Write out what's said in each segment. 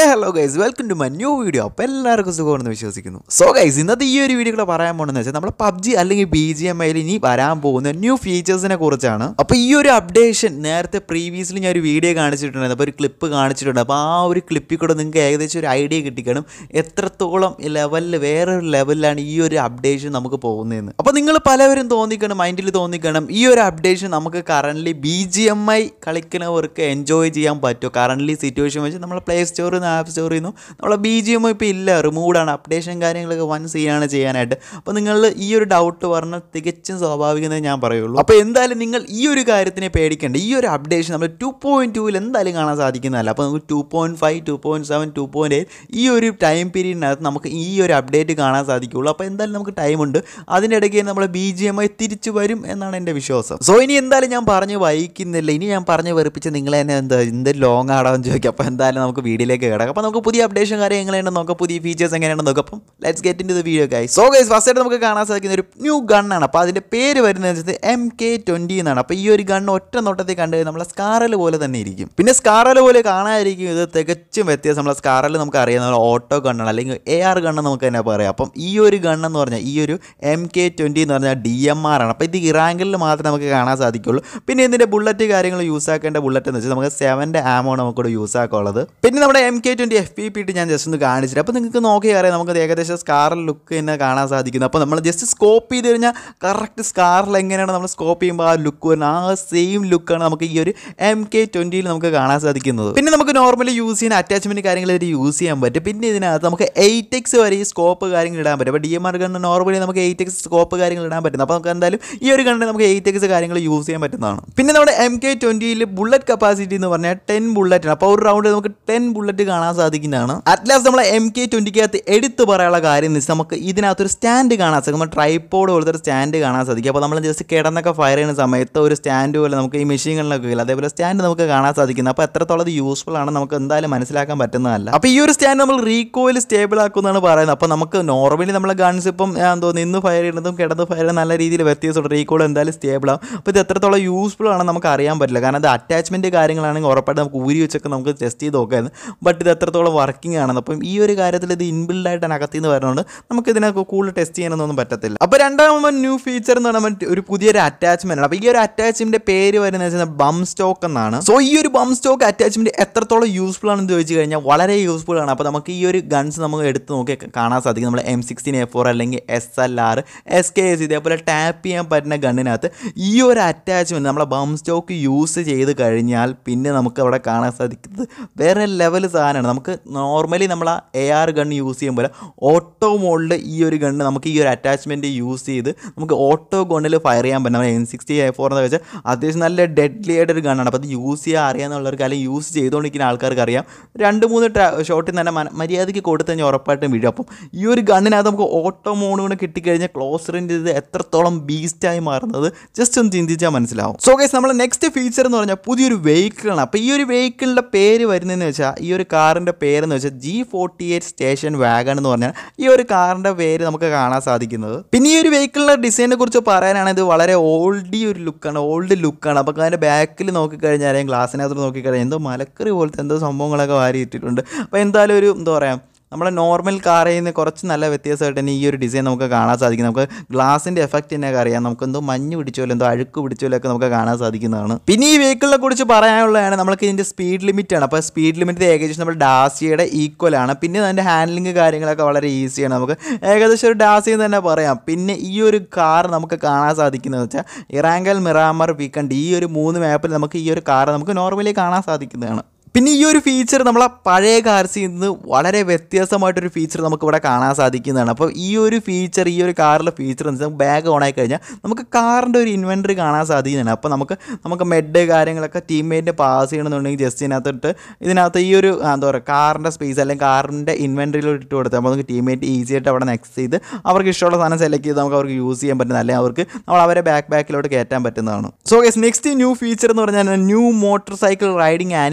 hello guys welcome to my new video അപ്പോൾ എല്ലാവർക്കും സുഖമാണെന്ന് വിശ്വസിക്കുന്നു സോ ഗൈസ് ഇന്നത്തെ ഈ ഒരു വീഡിയോ കൂടെ പറയാൻ പോകുന്നത് വെച്ചാൽ നമ്മൾ പബ്ജി അല്ലെങ്കിൽ ബി ജി എം ഐയിൽ ഇനി വരാൻ പോകുന്ന ന്യൂ ഫീച്ചേഴ്സിനെ കുറിച്ചാണ് അപ്പോൾ ഈ ഒരു അപ്ഡേഷൻ നേരത്തെ പ്രീവിയസ്ലി ഞാൻ ഒരു വീഡിയോ കാണിച്ചിട്ടുണ്ടായിരുന്നു അപ്പോൾ ഒരു ക്ലിപ്പ് കാണിച്ചിട്ടുണ്ട് അപ്പോൾ ആ ഒരു ക്ലിപ്പിൽ കൂടെ നിങ്ങൾക്ക് ഏകദേശം ഒരു ഐഡിയ കിട്ടിക്കണം എത്രത്തോളം ലെവലിൽ വേറൊരു ലെവലിലാണ് ഈ ഒരു അപ്ഡേഷൻ നമുക്ക് പോകുന്നതെന്ന് അപ്പോൾ നിങ്ങൾ പലവരും തോന്നിക്കണം മൈൻഡിൽ തോന്നിക്കണം ഈ ഒരു അപ്ഡേഷൻ നമുക്ക് currently B G M I കളിക്കുന്നവർക്ക് എൻജോയ് ചെയ്യാൻ പറ്റുമോ കറൻ്റ്ലി സിറ്റുവേഷൻ വെച്ച് നമ്മൾ പ്ലേ സ്റ്റോറിൽ നിന്ന് ആപ്പ് സ്റ്റോറിൽ നിന്നും നമ്മളെ ബി ജി എം ഇപ്പോൾ ഇല്ല റിമൂവാണ് അപ്ഡേഷൻ കാര്യങ്ങളൊക്കെ വൺ സീനാണ് ചെയ്യാനായിട്ട് അപ്പോൾ നിങ്ങൾ ഈ ഒരു ഡൗട്ട് പറഞ്ഞാൽ തികച്ചും സ്വാഭാവികമെന്നേ ഞാൻ പറയുള്ളൂ അപ്പോൾ എന്തായാലും നിങ്ങൾ ഈ ഒരു കാര്യത്തിനെ പേടിക്കേണ്ട ഈ ഒരു അപ്ഡേഷൻ നമ്മൾ ടു പോയിൻറ്റ് ടൂവിൽ എന്തായാലും കാണാൻ സാധിക്കുന്നതല്ല അപ്പോൾ നമുക്ക് two point five two point seven two point eight ഈ ഒരു ടൈം പീരീഡിനകത്ത് നമുക്ക് ഈ ഒരു അപ്ഡേറ്റ് കാണാൻ സാധിക്കുള്ളൂ അപ്പോൾ എന്തായാലും നമുക്ക് ടൈമുണ്ട് അതിൻ്റെ ഇടയ്ക്ക് നമ്മൾ ബി ജി എം ഐ തിരിച്ചു വരും എന്നാണ് എൻ്റെ വിശ്വാസം സോ ഇനി എന്തായാലും ഞാൻ പറഞ്ഞ് വഹിക്കുന്നില്ല ഇനി ഞാൻ പറഞ്ഞ് വെറുപ്പിച്ച് നിങ്ങളെ തന്നെ എന്താ എന്ത് ലോങ് ആടാന്ന് ചോദിക്കും അപ്പോൾ എന്തായാലും നമുക്ക് വീഡിയോയിലേക്ക് കിടക്കാം അപ്പോൾ നമുക്ക് പുതിയ അപ്ഡേഷൻ കാര്യം എങ്ങനെയാണെന്ന് നോക്കാം പുതിയ ഫീച്ചേഴ്സ് എങ്ങനെയാണെന്ന് നോക്കാം അപ്പം let's get into the video guys so guys first ആയിട്ട് നമുക്ക് കാണാൻ സാധിക്കുന്ന ഒരു ന്യൂ ഗണ്ണാണ് അപ്പോൾ അതിൻ്റെ പേര് വരുന്നത് വെച്ചത് എം കെ ട്വൻറ്റി എന്നാണ് അപ്പോൾ ഈ ഒരു ഗണ്ണ് ഒറ്റ നോട്ടത്തിൽ കണ്ടു കഴിഞ്ഞാൽ നമ്മളെ സ്കാറൽ പോലെ തന്നെ ഇരിക്കും പിന്നെ സ്കാറൽ പോലെ കാണാതിരിക്കും ഇത് തികച്ചും വ്യത്യാസം നമ്മളെ സ്കാറൽ നമുക്ക് അറിയാം നമ്മൾ ഓട്ടോ ഗണ്ണാണ് അല്ലെങ്കിൽ എ ആർ ഗണ്ണ് നമുക്ക് തന്നെ പറയാം അപ്പം ഈ ഒരു ഗണ്ണെന്ന് പറഞ്ഞാൽ ഈ ഒരു എം കെ ട്വൻറ്റി എന്ന് പറഞ്ഞാൽ ഡി എം ആർ ആണ് അപ്പോൾ ഇത് ഇറാങ്കിൽ മാത്രമേ നമുക്ക് കാണാൻ സാധിക്കുള്ളൂ പിന്നെ ഇതിൻ്റെ ബുള്ളറ്റ് കാര്യങ്ങൾ യൂസ് ആക്കേണ്ട ബുള്ളറ്റ് എന്ന് വെച്ചാൽ നമുക്ക് സെവൻ്റെ ആമോ നമുക്കിവിടെ യൂസ് ആക്കാനുള്ളത് പിന്നെ നമ്മുടെ M K twenty F P P ഇട്ട് ഞാൻ ജസ്റ്റ് ഒന്ന് കാണിച്ചിട്ട് അപ്പോൾ നിങ്ങൾക്ക് നോക്കിയാൽ അറിയാം നമുക്ക് ഏകദേശം സ്കാറിൽ ലുക്ക് തന്നെ കാണാൻ സാധിക്കുന്നു അപ്പോൾ നമ്മൾ ജസ്റ്റ് സ്കോപ്പ് ചെയ്ത് കഴിഞ്ഞാൽ കറക്റ്റ് സ്കാറിൽ എങ്ങനെയാണ് നമ്മൾ സ്കോപ്പ് ചെയ്യുമ്പോൾ ആ ലുക്ക് വരുന്നത് ആ സെയിം ലുക്കാണ് നമുക്ക് ഈ ഒരു എം കെ ട്വൻറ്റിയിൽ നമുക്ക് കാണാൻ സാധിക്കുന്നത് പിന്നെ നമുക്ക് നോർമലി യൂസ് ചെയ്യുന്ന അറ്റാച്ച്മെൻറ്റ് കാര്യങ്ങൾ ഇതിൽ യൂസ് ചെയ്യാൻ പറ്റും പിന്നെ ഇതിനകത്ത് നമുക്ക് എയ്റ്റ് എക്സ് വരെ ഈ സ്കോപ്പ് കാര്യങ്ങൾ ഇടാൻ പറ്റും അപ്പോൾ D M R gun normally നമുക്ക് എയ്റ്റ് എക്സ് സ്കോപ്പ് കാര്യങ്ങൾ ഇടാൻ പറ്റും അപ്പോൾ നമുക്ക് എന്തായാലും ഈ ഒരു ഗണ്ണിൽ നമുക്ക് എയ്റ്റ് എക്സ് കാര്യങ്ങൾ യൂസ് ചെയ്യാൻ പറ്റുന്നതാണ് പിന്നെ നമ്മുടെ എം കെ ട്വൻറ്റിയിൽ ബുള്ളറ്റ് കപ്പാസിറ്റി എന്ന് പറഞ്ഞാൽ ടെൻ ബുള്ളറ്റ് അപ്പോൾ ഒരു റൗണ്ടിൽ നമുക്ക് ടെൻ ബുള്ളറ്റ് കാണാൻ സാധിക്കുന്നതാണ് അറ്റ്ലാസ്റ്റ് നമ്മളെ എം കെ ട്വൻറ്റിക്കകത്ത് എടുത്തു പറയാനുള്ള കാര്യം എന്ന് വെച്ചാൽ നമുക്ക് ഇതിനകത്തൊരു സ്റ്റാൻഡ് കാണാൻ സാധിക്കും നമ്മൾ ട്രൈപ്പോഡ് പോലത്തെ ഒരു സ്റ്റാൻഡ് കാണാൻ സാധിക്കും അപ്പോൾ നമ്മൾ ജസ്റ്റ് കിടന്നൊക്കെ ഫയർ ചെയ്യുന്ന സമയത്ത് ഒരു സ്റ്റാൻഡ് പോലെ നമുക്ക് ഈ മെഷീനുകളിലൊക്കെ ഇല്ല അതേപോലെ സ്റ്റാൻഡ് നമുക്ക് കാണാൻ സാധിക്കുന്നത് അപ്പോൾ എത്രത്തോളം ഇത് യൂസ്ഫുൾ ആണ് നമുക്ക് എന്തായാലും മനസ്സിലാക്കാൻ പറ്റുന്നതല്ല അപ്പോൾ ഈ ഒരു സ്റ്റാൻഡ് നമ്മൾ റീകോയിൽ സ്റ്റേബിൾ ആക്കുമെന്നാണ് പറയുന്നത് അപ്പോൾ നമുക്ക് നോർമലി നമ്മളെ ഗൺസ് ഇപ്പം എന്തോ നിന്ന് ഫയർ ചെയ്യുന്നതും കിടന്ന് ഫയർ ചെയ്യുന്ന നല്ല രീതിയിൽ വ്യത്യാസമുണ്ട് റീകോൾ എന്തായാലും സ്റ്റേബിൾ ആവും അപ്പോൾ ഇത് എത്രത്തോളം യൂസ്ഫുൾ ആണെന്ന് നമുക്ക് അറിയാൻ പറ്റില്ല കാരണം അത് അറ്റാച്ച്മെൻറ്റ് കാര്യങ്ങളാണെങ്കിൽ ഉറപ്പായിട്ട് നമുക്ക് ഊരി വെച്ചൊക്കെ നമുക്ക് ടെസ്റ്റ് ചെയ്ത് നോക്കായിരുന്നു ബട്ട് ഇത് എത്രത്തോളം വർക്കിംഗ് ആണെന്ന് അപ്പം ഈ ഒരു കാര്യത്തിൽ ഇത് ഇൻബിൽഡ് ആയിട്ടാണ് അകത്തിൽ നിന്ന് വരുന്നതുകൊണ്ട് നമുക്ക് ഇതിനൊക്കെ കൂടുതൽ ടെസ്റ്റ് ചെയ്യാനൊന്നും പറ്റത്തില്ല അപ്പോൾ രണ്ടാമത് ന്യൂ ഫീച്ചർ എന്ന് പറയുമ്പോൾ ഒരു പുതിയൊരു അറ്റാച്ച്മെന്റ് ആണ് അപ്പോൾ ഈ ഒരു അറ്റാച്ച്മെന്റ് പേര് വരുന്നത് വെച്ചാൽ ബം സ്റ്റോക്ക് എന്നാണ് സോ ഈ ഒരു ബം സ്റ്റോക്ക് അറ്റാച്ച്മെന്റ് എത്രത്തോളം യൂസ്ഫുൾ ആണെന്ന് ചോദിച്ചു കഴിഞ്ഞാൽ വളരെ യൂസ്ഫുൾ ആണ് അപ്പോൾ നമുക്ക് ഈ ഒരു ഗൺസ് നമുക്ക് എടുത്ത് നോക്കി കാണാൻ സാധിക്കും നമ്മൾ എം സിക്സ്റ്റീൻ എ ഫോർ അല്ലെങ്കിൽ S L R S K S ഇതേപോലെ ടാപ്പ് ചെയ്യാൻ പറ്റുന്ന ഗണ്ണിനകത്ത് ഈ ഒരു അറ്റാച്ച്മെന്റ് നമ്മളെ ബം സ്റ്റോക്ക് യൂസ് ചെയ്ത് കഴിഞ്ഞാൽ പിന്നെ നമുക്ക് അവിടെ കാണാൻ സാധിക്കുന്നത് വേറെ ലെവൽ സാധനമാണ് നമുക്ക് നോർമലി നമ്മൾ ആ എ ആർ ഗൺ യൂസ് ചെയ്യുമ്പോൾ ഓട്ടോ മോഡിൽ ഈ ഒരു ഗണ്ണ് നമുക്ക് ഈ ഒരു അറ്റാച്ച്മെൻറ്റ് യൂസ് ചെയ്ത് നമുക്ക് ഓട്ടോ ഗണ്ണിൽ ഫയർ ചെയ്യാൻ പറ്റും നമ്മൾ എൻ സിക്സ്റ്റി എ ഫോർ എന്ന് വെച്ചാൽ അത്യാവശ്യം നല്ല ഡെഡ്ലി ആയിട്ടൊരു ഗണ്ണാണ് അപ്പോൾ അത് യൂസ് ചെയ്യാൻ അറിയാമെന്നുള്ളവർക്ക് അല്ലെങ്കിൽ യൂസ് ചെയ്തുകൊണ്ടിരിക്കുന്ന ആൾക്കാർക്ക് അറിയാം രണ്ട് മൂന്ന് ഷോട്ടിൽ തന്നെ മന- മര്യാദയ്ക്ക് കൊടുത്തു കഴിഞ്ഞാൽ ഉറപ്പായിട്ടും വീഴും അപ്പം ഈ ഒരു ഗണ്ണിനകത്ത് നമുക്ക് ഓട്ടോ മോഡ് കൂടെ കിട്ടിക്കഴിഞ്ഞാൽ ക്ലോസറിൻ്റെ ഇത് എത്രത്തോളം ബീസ്റ്റായി മാറുന്നത് ജസ്റ്റ് ഒന്ന് ചിന്തിച്ചാൽ മനസ്സിലാവും സോ ഗൈസ് നമ്മൾ നെക്സ്റ്റ് ഫീച്ചർ എന്ന് പറഞ്ഞാൽ പുതിയൊരു വെഹിക്കിളാണ് അപ്പോൾ ഈ ഒരു വെഹിക്കിളിൻ്റെ പേര് വരുന്നതെന്ന് വെച്ചാൽ ഈ ഒരു കാറിൻ്റെ പേരെന്ന് വെച്ചാൽ G forty eight station wagon എന്ന് പറഞ്ഞാൽ ഈ ഒരു കാറിൻ്റെ പേര് നമുക്ക് കാണാൻ സാധിക്കുന്നത് പിന്നെ ഈ ഒരു വെഹിക്കിളിൻ്റെ ഡിസൈനെ കുറിച്ച് പറയാനാണെങ്കിൽ ഇത് വളരെ ഓൾഡി ഒരു ലുക്കാണ് ഓൾഡ് ലുക്കാണ് അപ്പോൾ അതിൻ്റെ ബാക്കിൽ നോക്കിക്കഴിഞ്ഞാൽ അല്ലെങ്കിൽ ഗ്ലാസ്സിനകത്ത് നോക്കിക്കഴിഞ്ഞാൽ എന്തോ മലക്കറി പോലത്തെ എന്തോ സംഭവങ്ങളൊക്കെ വാരി ഇട്ടിട്ടുണ്ട് അപ്പോൾ എന്തായാലും ഒരു എന്താ പറയുക നമ്മളെ നോർമൽ കാറിൽ നിന്ന് കുറച്ച് നല്ല വ്യത്യാസമായിട്ട് തന്നെ ഈ ഒരു ഡിസൈൻ നമുക്ക് കാണാൻ സാധിക്കും നമുക്ക് ഗ്ലാസിൻ്റെ എഫക്റ്റ് തന്നെ അറിയാം നമുക്ക് എന്തോ മഞ്ഞ് പിടിച്ചോലും എന്തോ അഴുക്ക് പിടിച്ചോലും ഒക്കെ നമുക്ക് കാണാൻ സാധിക്കുന്നതാണ് പിന്നെ ഈ വെഹിക്കിളിനെ കുറിച്ച് പറയാനുള്ളതാണ് നമുക്ക് ഇതിൻ്റെ സ്പീഡ് ലിമിറ്റ് ആണ് അപ്പോൾ സ്പീഡ് ലിമിറ്റ് ഏകദേശം നമ്മുടെ ഡാസിയുടെ ഈക്വൽ ആണ് പിന്നെ അതിൻ്റെ ഹാൻഡ്ലിങ് കാര്യങ്ങളൊക്കെ വളരെ ഈസിയാണ് നമുക്ക് ഏകദേശം ഒരു ഡാസി എന്ന് തന്നെ പറയാം പിന്നെ ഈ ഒരു കാർ നമുക്ക് കാണാൻ സാധിക്കുന്നത് വെച്ചാൽ ഇറാങ്കൽ മിറാമർ വീക്കണ്ട് ഈ ഒരു മൂന്ന് മാപ്പിൽ നമുക്ക് ഈ ഒരു കാർ നമുക്ക് നോർമലി കാണാൻ സാധിക്കുന്നതാണ് പിന്നെ ഈ ഒരു ഫീച്ചർ നമ്മളെ പഴയ കാർസിൽ നിന്ന് വളരെ വ്യത്യാസമായിട്ടൊരു ഫീച്ചർ നമുക്ക് ഇവിടെ കാണാൻ സാധിക്കുന്നതാണ് അപ്പോൾ ഈ ഒരു ഫീച്ചർ ഈ ഒരു കാറിലെ ഫീച്ചർ എന്ന് വെച്ചാൽ ബാഗ് ഓൺ ആയി കഴിഞ്ഞാൽ നമുക്ക് കാറിൻ്റെ ഒരു ഇൻവെൻറ്ററി കാണാൻ സാധിക്കുന്നതാണ് അപ്പോൾ നമുക്ക് നമുക്ക് മെഡ് കാര്യങ്ങളൊക്കെ ടീംമേറ്റിൻ്റെ പാസ് ചെയ്യണമെന്നുണ്ടെങ്കിൽ ജസ്റ്റ് ഇതിനകത്തിട്ട് ഇതിനകത്ത് ഈ ഒരു ആ, എന്താ പറയുക കാറിൻ്റെ സ്പേസ് അല്ലെങ്കിൽ കാറിൻ്റെ ഇൻവെൻറ്ററിയിലോട്ട് ഇട്ട് കൊടുത്താൽ അപ്പോൾ നമുക്ക് ടീംമേറ്റ് ഈസി ആയിട്ട് അവിടെ നെക്സ്റ്റ് ചെയ്ത് അവർക്ക് ഇഷ്ടമുള്ള സാധനം സെലക്ട് ചെയ്ത് നമുക്ക് അവർക്ക് യൂസ് ചെയ്യാൻ പറ്റുന്ന അല്ലെങ്കിൽ അവർക്ക് നമ്മൾ അവരെ ബാക്ക് ബാക്കിലോട്ട് കയറ്റാൻ പറ്റുന്നതാണ് so guys next new feature എന്ന് പറഞ്ഞാൽ new motorcycle riding animation അപ്പോൾ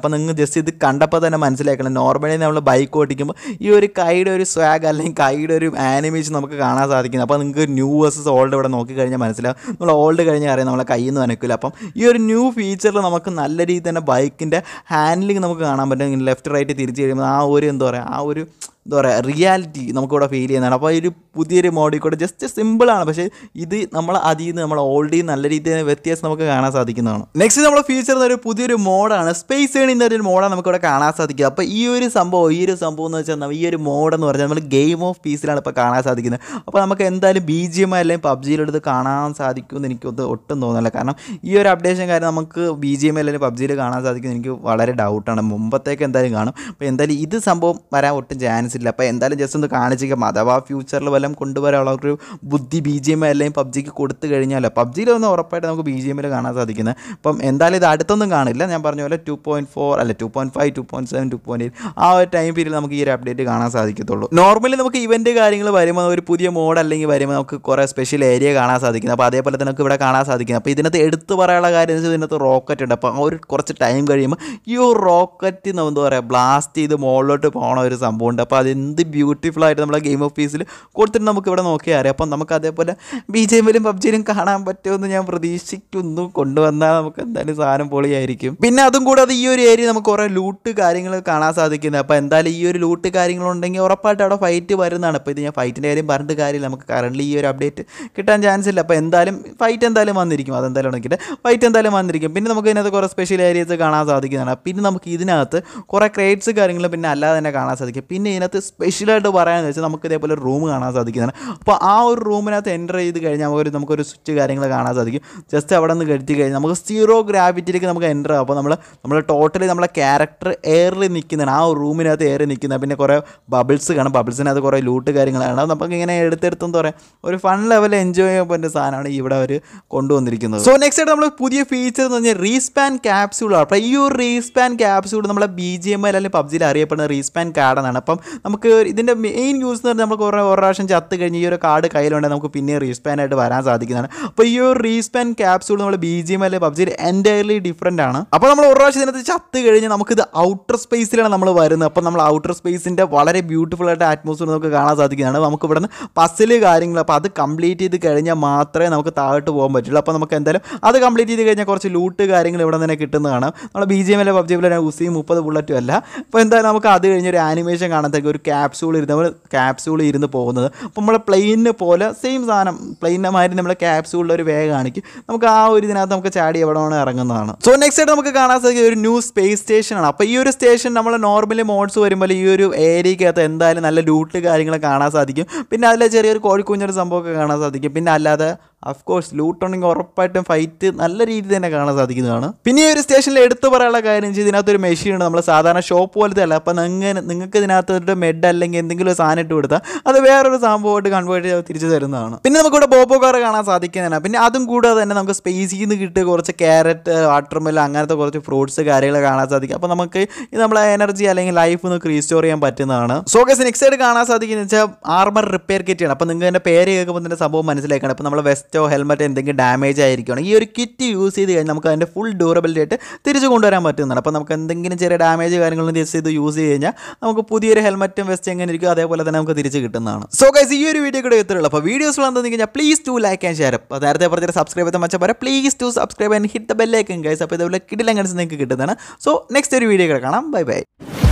അപ്പോൾ നിങ്ങൾ ജസ്റ്റ് ഇത് കണ്ടപ്പോൾ തന്നെ മനസ്സിലാക്കണം നോർമലി നമ്മൾ ബൈക്ക് ഓടിക്കുമ്പോൾ ഈ ഒരു കൈയുടെ ഒരു സ്വാഗ് അല്ലെങ്കിൽ കൈയുടെ ഒരു ആനിമേഷൻ നമുക്ക് കാണാൻ സാധിക്കുന്നത് അപ്പോൾ നിങ്ങൾക്ക് ന്യൂ വേഴ്സസ് ഓൾഡ് ഇവിടെ നോക്കിക്കഴിഞ്ഞാൽ മനസ്സിലാവും നമ്മൾ ഓൾഡ് കഴിഞ്ഞാൽ അറിയാം നമ്മളെ കയ്യിൽ നിന്ന് നനക്കില്ല അപ്പം ഈ ഒരു ന്യൂ ഫീച്ചറിൽ നമുക്ക് നല്ല രീതിയിൽ തന്നെ ബൈക്കിൻ്റെ ഹാൻഡ്ലിങ് നമുക്ക് കാണാൻ പറ്റും ലെഫ്റ്റ് റൈറ്റ് തിരിച്ച് കഴിയുമ്പോൾ ആ ഒരു എന്താ പറയുക ആ ഒരു എന്താ പറയുക റിയാലിറ്റി നമുക്കിവിടെ ഫീൽ ചെയ്യുന്നതാണ് അപ്പോൾ ഒരു പുതിയൊരു മോഡിൽ കൂടെ ജസ്റ്റ് സിമ്പിളാണ് പക്ഷേ ഇത് നമ്മൾ അതിൽ നിന്ന് നമ്മൾ ഓൾറെഡി നല്ല രീതിയിൽ വ്യത്യാസം നമുക്ക് കാണാൻ സാധിക്കുന്നതാണ് നെക്സ്റ്റ് നമ്മൾ ഫീച്ചർ ഒരു പുതിയൊരു മോഡാണ് സ്പേസ് ഏണി എന്നൊരു മോഡാണ് നമുക്കിവിടെ കാണാൻ സാധിക്കുക അപ്പോൾ ഈ ഒരു സംഭവം ഈ ഒരു സംഭവം എന്ന് വെച്ചാൽ ഈ ഒരു മോഡ് എന്ന് പറഞ്ഞാൽ നമ്മൾ ഗെയിം ഓഫ് പീസിലാണ് ഇപ്പോൾ കാണാൻ സാധിക്കുന്നത് അപ്പോൾ നമുക്ക് എന്തായാലും ബി ജി എം അല്ലെങ്കിൽ പബ്ജിയിലെടുത്ത് കാണാൻ സാധിക്കുമെന്ന് എനിക്കൊന്ന് ഒട്ടും തോന്നുന്നില്ല കാരണം ഈ ഒരു അപ്ഡേഷൻ കാര്യം നമുക്ക് ബി ജി എം അല്ലെങ്കിൽ പബ്ജിയിൽ കാണാൻ സാധിക്കുമെന്ന് എനിക്ക് വളരെ ഡൗട്ടാണ് മുമ്പത്തേക്ക് എന്തായാലും കാണും അപ്പോൾ എന്തായാലും ഇത് സംഭവം വരാൻ ഒട്ടും ചാൻസ് ഇല്ല അപ്പോൾ എന്തായാലും ജസ്റ്റ് ഒന്ന് കാണിച്ചേക്കാം അഥവാ ഫ്യൂച്ചറിൽ വല്ലതും കൊണ്ടുവരാനുള്ള ഒരു ബുദ്ധി ബി ജി എം അല്ലെങ്കിൽ പബ്ജിക്ക് കൊടുത്തു കഴിഞ്ഞാലോ പബ്ജിയിലൊന്നും ഉറപ്പായിട്ട് നമുക്ക് ബി ജി എമ്മിൽ കാണാൻ സാധിക്കുന്നത് അപ്പം എന്തായാലും ഇത് അടുത്തൊന്നും കാണില്ല ഞാൻ പറഞ്ഞ പോലെ ടു പോയിൻറ്റ് ഫോർ അല്ല two point five two point seven two point eight ആ ഒരു ടൈം പീരീഡ് നമുക്ക് ഈ ഒരു അപ്ഡേറ്റ് കാണാൻ സാധിക്കത്തുള്ളൂ നോർമലി നമുക്ക് ഇവൻ്റ് കാര്യങ്ങൾ വരുമ്പോൾ ഒരു പുതിയ മോഡ് അല്ലെങ്കിൽ വരുമ്പോൾ നമുക്ക് കുറേ സ്പെഷ്യൽ ഏരിയ കാണാൻ സാധിക്കുന്നത് അപ്പോൾ അതേപോലെ തന്നെ നമുക്ക് ഇവിടെ കാണാൻ സാധിക്കുന്നത് അപ്പോൾ ഇതിനകത്ത് എടുത്തു പറയാനുള്ള കാര്യം എന്ന് വെച്ചാൽ ഇതിനകത്ത് റോക്കറ്റ് ഉണ്ട് അപ്പോൾ ആ ഒരു കുറച്ച് ടൈം കഴിയുമ്പോൾ ഈ ഒരു റോക്കറ്റ് എന്താ പറയുക ബ്ലാസ്റ്റ് ചെയ്ത് മുകളിലോട്ട് പോകണ ഒരു സംഭവമുണ്ട് അപ്പോൾ അതെന്ത് ബ്യൂട്ടിഫുൾ ആയിട്ട് നമ്മളെ ഗെയിം ഓഫ് പീസിൽ കൊടുത്തിട്ട് നമുക്ക് ഇവിടെ നോക്കിയാൽ അറിയാം അപ്പം നമുക്ക് അതേപോലെ ബി ജെ എമ്മിലും പബ്ജിയിലും കാണാൻ പറ്റുമെന്ന് ഞാൻ പ്രതീക്ഷിക്കുന്നു കൊണ്ടുവന്നാൽ നമുക്ക് എന്തായാലും സാധനം പൊളിയായിരിക്കും പിന്നെ അതും കൂടാതെ ഈ ഒരു ഏരിയ നമുക്ക് കുറേ ലൂട്ട് കാര്യങ്ങൾ കാണാൻ സാധിക്കുന്നത് അപ്പോൾ എന്തായാലും ഈ ഒരു ലൂട്ട് കാര്യങ്ങളുണ്ടെങ്കിൽ ഉറപ്പായിട്ട് അവിടെ ഫൈറ്റ് വരുന്നതാണ് അപ്പോൾ ഇത് ഞാൻ ഫൈറ്റിൻ്റെ കാര്യം പറഞ്ഞിട്ട് കാര്യമില്ല നമുക്ക് കറണ്ട്ലി ഈ ഒരു അപ്ഡേറ്റ് കിട്ടാൻ ചാൻസ് ഇല്ല അപ്പോൾ എന്തായാലും ഫൈറ്റ് എന്തായാലും വന്നിരിക്കും അതെന്തായാലും ഉണ്ടെങ്കിൽ ഫൈറ്റ് എന്തായാലും വന്നിരിക്കും പിന്നെ നമുക്ക് ഇതിനകത്ത് കുറേ സ്പെഷ്യൽ ഏരിയസ് കാണാൻ സാധിക്കുന്നതാണ് പിന്നെ നമുക്ക് ഇതിനകത്ത് കുറേ ക്രേറ്റ്സ് കാര്യങ്ങൾ പിന്നെ അല്ലാതെ തന്നെ കാണാൻ സാധിക്കും പിന്നെ ഇതിനകത്ത് സ്പെഷ്യലായിട്ട് പറയാമെന്ന് വെച്ചാൽ നമുക്ക് ഇതേപോലെ ഒരു റൂം കാണാൻ സാധിക്കുന്നതാണ് അപ്പോൾ ആ ഒരു റൂമിനകത്ത് എൻ്റർ ചെയ്ത് കഴിഞ്ഞാൽ ഒരു നമുക്കൊരു സ്വിച്ച് കാര്യങ്ങൾ കാണാൻ സാധിക്കും ജസ്റ്റ് അവിടെ നിന്ന് കരുത്തി കഴിഞ്ഞാൽ നമുക്ക് സീറോ ഗ്രാവിറ്റിയിലേക്ക് നമുക്ക് എൻ്റർ ആവും അപ്പോൾ നമ്മൾ നമ്മൾ ടോട്ടലി നമ്മളെ ക്യാരക്ടർ എയറിൽ നിൽക്കുന്നതാണ് ആ ഒരു റൂമിനകത്ത് എയറിൽ നിൽക്കുന്നത് പിന്നെ കുറേ ബബിൾസ് കാണും ബബിൾസിനകത്ത് കുറേ ലൂട്ട് കാര്യങ്ങളാണ് അത് നമുക്ക് ഇങ്ങനെ എടുത്തെടുത്തെന്ന് പറയാം ഒരു ഫൺ ലെവൽ എൻജോയ് ചെയ്യാൻ പറ്റുന്ന സാധനമാണ് ഇവിടെ അവർ കൊണ്ടുവന്നിരിക്കുന്നത് സോ നെക്സ്റ്റ് ആയിട്ട് നമ്മൾ പുതിയ ഫീച്ചർ എന്ന് പറഞ്ഞാൽ റീസ്പാൻ ക്യാപ്സ്യൂളാണ് അപ്പോൾ ഈ ഒരു റീസ്പാൻ ക്യാപ്സ്യൂൾ നമ്മളെ ബി ജി എം എൽ അല്ലെങ്കിൽ പബ്ജിയിൽ അറിയപ്പെടുന്ന റീസ്പാൻ കാർഡെന്നാണ് അപ്പം നമുക്ക് ഇതിൻ്റെ മെയിൻ യൂസ് എന്ന് പറഞ്ഞാൽ നമുക്ക് കുറേ ഒരു പ്രാവശ്യം ചത്ത് കഴിഞ്ഞ് ഈ ഒരു കാർഡ് കയ്യിലുണ്ടെങ്കിൽ നമുക്ക് പിന്നെ റീസ്പാൻ ആയിട്ട് വരാൻ സാധിക്കുന്നതാണ് അപ്പോൾ ഈ ഒരു റീസ്പാൻ ക്യാപ്സ്യൂൾ നമ്മൾ ബി ജി എം അല്ലെങ്കിൽ പബ്ജിയിൽ എൻറ്റയർലി ഡിഫറെൻ്റ് ആണ് അപ്പോൾ നമ്മൾ ഒരു പ്രാവശ്യം ഇതിനകത്ത് ചത്ത് കഴിഞ്ഞ് നമുക്കിത് ഔട്ടർ സ്പേസിലാണ് നമ്മൾ വരുന്നത് അപ്പോൾ നമ്മൾ ഔട്ടർ സ്പേസിൻ്റെ വളരെ ബ്യൂട്ടിഫുൾ ആയിട്ട് അറ്റ്മോസ്ഫിയർ നമുക്ക് കാണാൻ സാധിക്കുന്നതാണ് നമുക്ക് ഇവിടെ നിന്ന് പസിൽ കാര്യങ്ങൾ അപ്പോൾ അത് കംപ്ലീറ്റ് ചെയ്ത് കഴിഞ്ഞാൽ മാത്രമേ നമുക്ക് താഴോട്ട് പോകാൻ പറ്റുള്ളൂ അപ്പോൾ നമുക്ക് എന്തായാലും അത് കംപ്ലീറ്റ് ചെയ്ത് കഴിഞ്ഞാൽ കുറച്ച് ലൂട്ട് കാര്യങ്ങൾ ഇവിടെ തന്നെ കിട്ടുന്നതാണ് നമ്മൾ ബി ജി എം അല്ലെ പബ്ജി പോലെ ഉസിയും മുപ്പത് ബുള്ളറ്റും അല്ല അപ്പോൾ എന്തായാലും നമുക്ക് അത് കഴിഞ്ഞ് ഒരു ആനിമേഷൻ കാണാത്തേക്ക് ഒരു ക്യാപ്സ്യൂൾ ഇരുന്ന് നമ്മൾ ക്യാപ്സ്യൂൾ ഇരുന്ന് പോകുന്നത് അപ്പോൾ നമ്മൾ പ്ലെയിനിന് പോലെ സെയിം സാധനം പ്ലെയിനിൻ്റെ മാതിരി നമ്മൾ ക്യാപ്സ്യൂളിൽ ഒരു വേ കാണിക്കും നമുക്ക് ആ ഒരു ഇതിനകത്ത് നമുക്ക് ചാടി എവിടെ വേണം ഇറങ്ങുന്നതാണ് സോ നെക്സ്റ്റ് ആയിട്ട് നമുക്ക് കാണാൻ സാധിക്കുക ഒരു ന്യൂ സ്പേസ് സ്റ്റേഷനാണ് അപ്പോൾ ഈ ഒരു സ്റ്റേഷൻ നമ്മൾ നോർമലി മോഡ്സ് വരുമ്പോൾ ഈ ഒരു ഏരിയക്കകത്ത് എന്തായാലും നല്ല ലൂട്ട് കാര്യങ്ങൾ കാണാൻ സാധിക്കും പിന്നെ അതിലെ ചെറിയൊരു കോഴിക്കുഞ്ഞൊരു സംഭവമൊക്കെ കാണാൻ സാധിക്കും പിന്നെ അല്ലാതെ അഫ് കോഴ്സ് ലൂട്ട് ഉണ്ടെങ്കിൽ ഉറപ്പായിട്ടും ഫൈറ്റ് നല്ല രീതിയിൽ തന്നെ കാണാൻ സാധിക്കുന്നതാണ് പിന്നെ ഈ ഒരു സ്റ്റേഷനിൽ എടുത്തു പറയാനുള്ള കാര്യം വെച്ചാൽ ഇതിനകത്തൊരു മെഷീൻ ഉണ്ട് നമ്മൾ സാധാരണ ഷോപ്പ് പോലത്തെ അല്ല അപ്പം നിങ്ങൾ നിങ്ങൾക്ക് ഇതിനകത്ത് ഒരു മെഡ് അല്ലെങ്കിൽ എന്തെങ്കിലും ഒരു സാധനം ഇട്ട് കൊടുത്താൽ അത് വേറൊരു സംഭവമായിട്ട് കൺവേർട്ട് ചെയ്ത് തിരിച്ചു തരുന്നതാണ് പിന്നെ നമുക്കിവിടെ ബോബോ കാർ കാണാൻ സാധിക്കുന്നതാണ് പിന്നെ അതും കൂടാതെ തന്നെ നമുക്ക് സ്പേസിൽ നിന്ന് കിട്ടിയ കുറച്ച് ക്യാരറ്റ് വാട്ടർമെല്ല അങ്ങനത്തെ കുറച്ച് ഫ്രൂട്ട്സ് കാര്യങ്ങൾ കാണാൻ സാധിക്കും അപ്പോൾ നമുക്ക് ഇത് നമ്മളെ എനർജി അല്ലെങ്കിൽ ലൈഫ് നമുക്ക് റീസ്റ്റോർ ചെയ്യാൻ പറ്റുന്നതാണ് സോ ഗസ് നെക്സ്റ്റ് ആയിട്ട് കാണാൻ സാധിക്കുന്നത് വെച്ചാൽ ആർമർ റിപ്പയർ കിറ്റ് ആണ് അപ്പോൾ നിങ്ങൾക്ക് എൻ്റെ പേര് കേൾക്കുമ്പോൾ തന്നെ സംഭവം മനസ്സിലാക്കണം അപ്പോൾ നമ്മൾ വെസ്റ്റോ ഹെൽമെറ്റ് എന്തെങ്കിലും ഡാമേജ് ആയിരിക്കുകയാണെങ്കിൽ ഈ ഒരു കിറ്റ് യൂസ് ചെയ്ത് കഴിഞ്ഞാൽ നമുക്ക് അതിൻ്റെ ഫുൾ ഡ്യൂറബിലിറ്റി ആയിട്ട് തിരിച്ചു കൊണ്ടുവരാൻ പറ്റുന്നതാണ് അപ്പോൾ നമുക്ക് എന്തെങ്കിലും ചെറിയ ഡാമേജ് കാര്യങ്ങളും ജസ്റ്റ് ഇത് യൂസ് ചെയ്ത് കഴിഞ്ഞാൽ നമുക്ക് പുതിയൊരു ഹെൽമെറ്റും വെസ്റ്റ് എങ്ങനെ ഇരിക്കും അതേപോലെ തന്നെ നമുക്ക് തിരിച്ച് കിട്ടുന്നതാണ് സോ ഗൈസ് ഈ ഒരു വീഡിയോ കൂടെ എത്തുള്ളൂ അപ്പോൾ വീഡിയോസ് എന്താണെന്ന് കഴിഞ്ഞാൽ please to like and share അപ്പോൾ നേരത്തെ പറഞ്ഞ സബ്സ്ക്രൈബ് ചെയ്ത മച്ചാൽ പറയാം please to subscribe and hit the ബെല്ലേക്കും ഗൈസ് അപ്പോൾ ഇതുപോലെ കിടിലങ്ങൻസ് നിങ്ങൾക്ക് കിട്ടുന്നതാണ് സോ നെക്സ്റ്റ് ഒരു വീഡിയോ കൂടെ കാണാം ബൈ ബൈ